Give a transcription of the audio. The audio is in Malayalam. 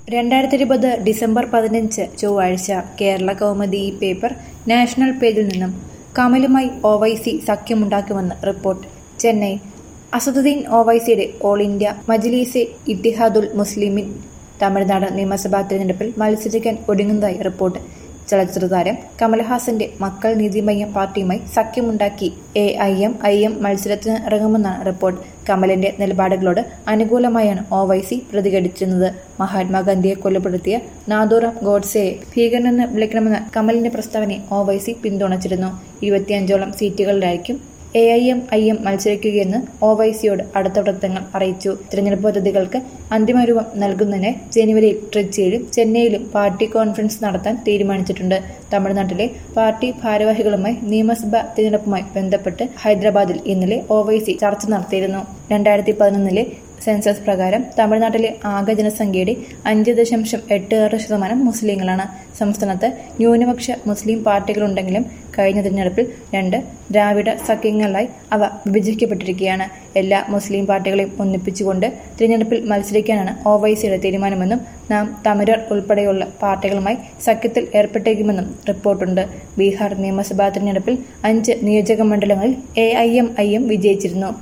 രണ്ടായിരത്തി ഇരുപത് ഡിസംബർ പതിനഞ്ച് ചൊവ്വാഴ്ച കേരള കൗമുദി ഈ പേപ്പർ നാഷണൽ പേജിൽ നിന്നും കമലുമായി ഒവൈസി സഖ്യമുണ്ടാക്കുമെന്ന് റിപ്പോർട്ട് ചെന്നൈ അസദുദ്ദീൻ ഒവൈസിയുടെ ഓൾ ഇന്ത്യ മജ്ലീസെ ഇത്തിഹാദുൽ മുസ്ലിമിൻ തമിഴ്നാട് നിയമസഭാ തിരഞ്ഞെടുപ്പിൽ മത്സരിക്കാൻ ഒരുങ്ങുന്നതായി റിപ്പോർട്ട് ചലച്ചിത്ര താരം കമൽഹാസന്റെ മക്കൾ നീതിമയ്യം പാർട്ടിയുമായി സഖ്യമുണ്ടാക്കി A I M I M മത്സരത്തിന് ഇറങ്ങുമെന്നാണ് റിപ്പോർട്ട് കമലിന്റെ നിലപാടുകളോട് അനുകൂലമായാണ് ഒവൈസി പ്രതികരിച്ചിരുന്നത് മഹാത്മാഗാന്ധിയെ കൊലപ്പെടുത്തിയ നാദോറാം ഗോഡ്സെയെ ഭീകരനെന്ന് വിളിക്കണമെന്ന കമലിന്റെ പ്രസ്താവനയെ ഒവൈസി പിന്തുണച്ചിരുന്നു ഇരുപത്തിയഞ്ചോളം സീറ്റുകളിലായിരിക്കും A I M I M മത്സരിക്കുകയെന്ന് ഒവൈസിയോട് അടുത്ത വൃത്തങ്ങൾ അറിയിച്ചു തിരഞ്ഞെടുപ്പ് പദ്ധതികൾക്ക് അന്തിമരൂപം നൽകുന്നതിന് ജനുവരിയിൽ ട്രിച്ചിയിലും ചെന്നൈയിലും പാർട്ടി കോൺഫറൻസ് നടത്താൻ തീരുമാനിച്ചിട്ടുണ്ട് തമിഴ്നാട്ടിലെ പാർട്ടി ഭാരവാഹികളുമായി നിയമസഭാ തിരഞ്ഞെടുപ്പുമായി ബന്ധപ്പെട്ട് ഹൈദരാബാദിൽ ഇന്നലെ ഒവൈസി ചർച്ച നടത്തിയിരുന്നു രണ്ടായിരത്തി പതിനൊന്നിലെ സെൻസസ് പ്രകാരം തമിഴ്നാട്ടിലെ ആകെ ജനസംഖ്യയുടെ അഞ്ച് ദശാംശം എട്ട് ആറ് ശതമാനം മുസ്ലിങ്ങളാണ് സംസ്ഥാനത്ത് ന്യൂനപക്ഷ മുസ്ലിം പാർട്ടികളുണ്ടെങ്കിലും കഴിഞ്ഞ തിരഞ്ഞെടുപ്പിൽ രണ്ട് ദ്രാവിഡ സഖ്യങ്ങളിലായി അവ വിഭജിക്കപ്പെട്ടിരിക്കുകയാണ് എല്ലാ മുസ്ലിം പാർട്ടികളെയും ഒന്നിപ്പിച്ചുകൊണ്ട് തിരഞ്ഞെടുപ്പിൽ മത്സരിക്കാനാണ് ഒവൈസിയുടെ തീരുമാനമെന്നും നാം തമിഴർ ഉൾപ്പെടെയുള്ള പാർട്ടികളുമായി സഖ്യത്തിൽ ഏർപ്പെട്ടിരിക്കുമെന്നും റിപ്പോർട്ടുണ്ട് ബീഹാർ നിയമസഭാ തിരഞ്ഞെടുപ്പിൽ അഞ്ച് നിയോജക മണ്ഡലങ്ങളിൽ A I M I M വിജയിച്ചിരുന്നു